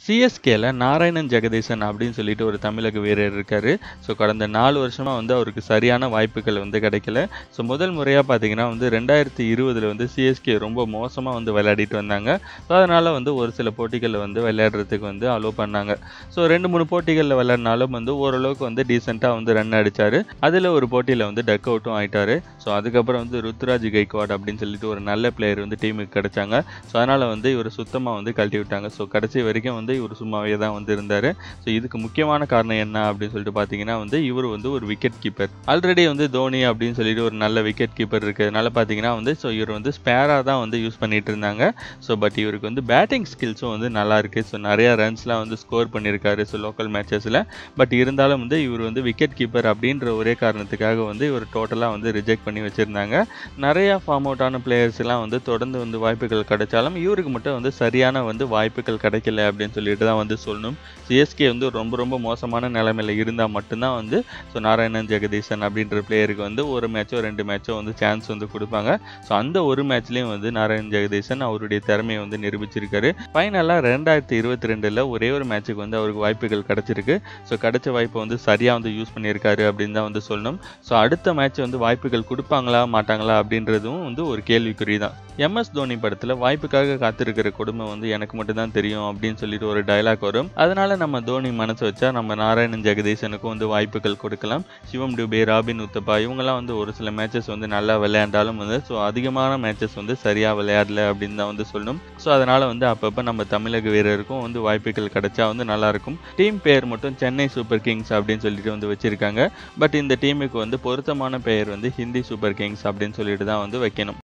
சிஎஸ்கேல நாராயணன் ஜெகதீசன் அப்படின்னு சொல்லிட்டு ஒரு தமிழக வீரர் இருக்காரு ஸோ கடந்த நாலு வருஷமா வந்து அவருக்கு சரியான வாய்ப்புகள் வந்து கிடைக்கல ஸோ முதல் முறையாக பார்த்தீங்கன்னா வந்து ரெண்டாயிரத்தி இருபதுல வந்து சிஎஸ்கே ரொம்ப மோசமாக வந்து விளையாடிட்டு வந்தாங்க ஸோ அதனால வந்து ஒரு சில போட்டிகளில் வந்து விளையாடுறதுக்கு வந்து அலோவ் பண்ணாங்க ஸோ ரெண்டு மூணு போட்டிகளில் விளையாடினாலும் வந்து ஓரளவுக்கு வந்து டீசெண்டாக வந்து ரன் அடிச்சாரு அதில் ஒரு போட்டியில் வந்து டக் அவுட்டும் ஆயிட்டாரு ஸோ அதுக்கப்புறம் வந்து ருத்ராஜ் கைக்வாட் அப்படின்னு சொல்லிட்டு ஒரு நல்ல பிளேயர் வந்து டீமுக்கு கிடைச்சாங்க ஸோ அதனால் வந்து இவர் சுத்தமாக வந்து கழட்டி விட்டாங்க ஸோ கடைசி வரைக்கும் வந்து இவர் சும்மாவே தான் வந்து இருந்தார் ஸோ இதுக்கு முக்கியமான காரணம் என்ன அப்படின்னு சொல்லிட்டு பார்த்தீங்கன்னா வந்து இவர் வந்து ஒரு விக்கெட் கீப்பர் ஆல்ரெடி வந்து தோனி அப்படின்னு சொல்லிட்டு ஒரு நல்ல விக்கெட் கீப்பர் இருக்கிறதுனால பார்த்தீங்கன்னா வந்து ஸோ இவர் வந்து ஸ்பேராக தான் வந்து யூஸ் பண்ணிட்டு இருந்தாங்க ஸோ பட் இவருக்கு வந்து பேட்டிங் ஸ்கில்ஸும் வந்து நல்லா இருக்கு ஸோ நிறைய ரன்ஸ்லாம் வந்து ஸ்கோர் பண்ணியிருக்காரு ஸோ லோக்கல் மேட்சஸில் பட் இருந்தாலும் வந்து இவர் வந்து விக்கெட் கீப்பர் அப்படின்ற ஒரே காரணத்துக்காக வந்து இவர் டோட்டலாக வந்து ரிஜெக்ட் பண்ணி வச்சுருந்தாங்க நிறையா ஃபார்ம் அவுட்டான பிளேயர்ஸ் எல்லாம் வந்து தொடர்ந்து வந்து வாய்ப்புகள் கிடைச்சாலும் இவருக்கு மட்டும் வந்து சரியான வந்து வாய்ப்புகள் கிடைக்கல அப்படின்னு சொல்லிட்டு தான் வந்து சொல்லணும் சிஎஸ்கே வந்து ரொம்ப ரொம்ப மோசமான நிலைமையில இருந்தால் மட்டும்தான் வந்து ஸோ நாராயணன் ஜெகதீசன் அப்படின்ற பிளேயருக்கு வந்து ஒரு மேட்சோ ரெண்டு மேட்சோ வந்து சான்ஸ் வந்து கொடுப்பாங்க ஸோ அந்த ஒரு மேட்ச்லேயும் வந்து நாராயண் ஜெகதீசன் அவருடைய திறமையை வந்து நிரூபிச்சிருக்காரு ஃபைனலாக ரெண்டாயிரத்தி இருபத்தி ரெண்டில் ஒரே ஒரு மேட்ச்சுக்கு வந்து அவருக்கு வாய்ப்புகள் கிடைச்சிருக்கு ஸோ கிடைச்ச வாய்ப்பை வந்து சரியாக வந்து யூஸ் பண்ணியிருக்காரு அப்படின்னு தான் வந்து சொல்லணும் ஸோ அடுத்த மேட்ச் வந்து வாய்ப்புகள் கொடுப்பாங்களா மாட்டாங்களா அப்படின்றதும் வந்து ஒரு கேள்விக்குறி தான் எம்எஸ் தோனி படத்தில் வாய்ப்புக்காக காத்திருக்கிற கொடுமை வந்து எனக்கு மட்டும்தான் தெரியும் அப்படின்னு சொல்லிட்டு ஒரு டைலாக் வரும் அதனால நம்ம தோனி மனசு வச்சா நம்ம நாராயணன் ஜெகதீசனுக்கும் வந்து வாய்ப்புகள் கொடுக்கலாம் சிவம் டுபே ராபின் உத்தப்பா இவங்கெல்லாம் வந்து ஒரு சில மேட்சஸ் வந்து நல்லா விளையாண்டாலும் வந்து ஸோ அதிகமான மேட்சஸ் வந்து சரியாக விளையாடல அப்படின்னு தான் வந்து சொல்லணும் ஸோ அதனால வந்து அப்பப்போ நம்ம தமிழக வீரருக்கும் வந்து வாய்ப்புகள் கிடைச்சா வந்து நல்லா இருக்கும் டீம் பேர் மட்டும் சென்னை சூப்பர் கிங்ஸ் அப்படின்னு சொல்லிட்டு வந்து வச்சிருக்காங்க பட் இந்த டீமுக்கு வந்து பொருத்தமான பெயர் வந்து ஹிந்தி சூப்பர் கிங்ஸ் அப்படின்னு சொல்லிட்டு தான் வந்து வைக்கணும்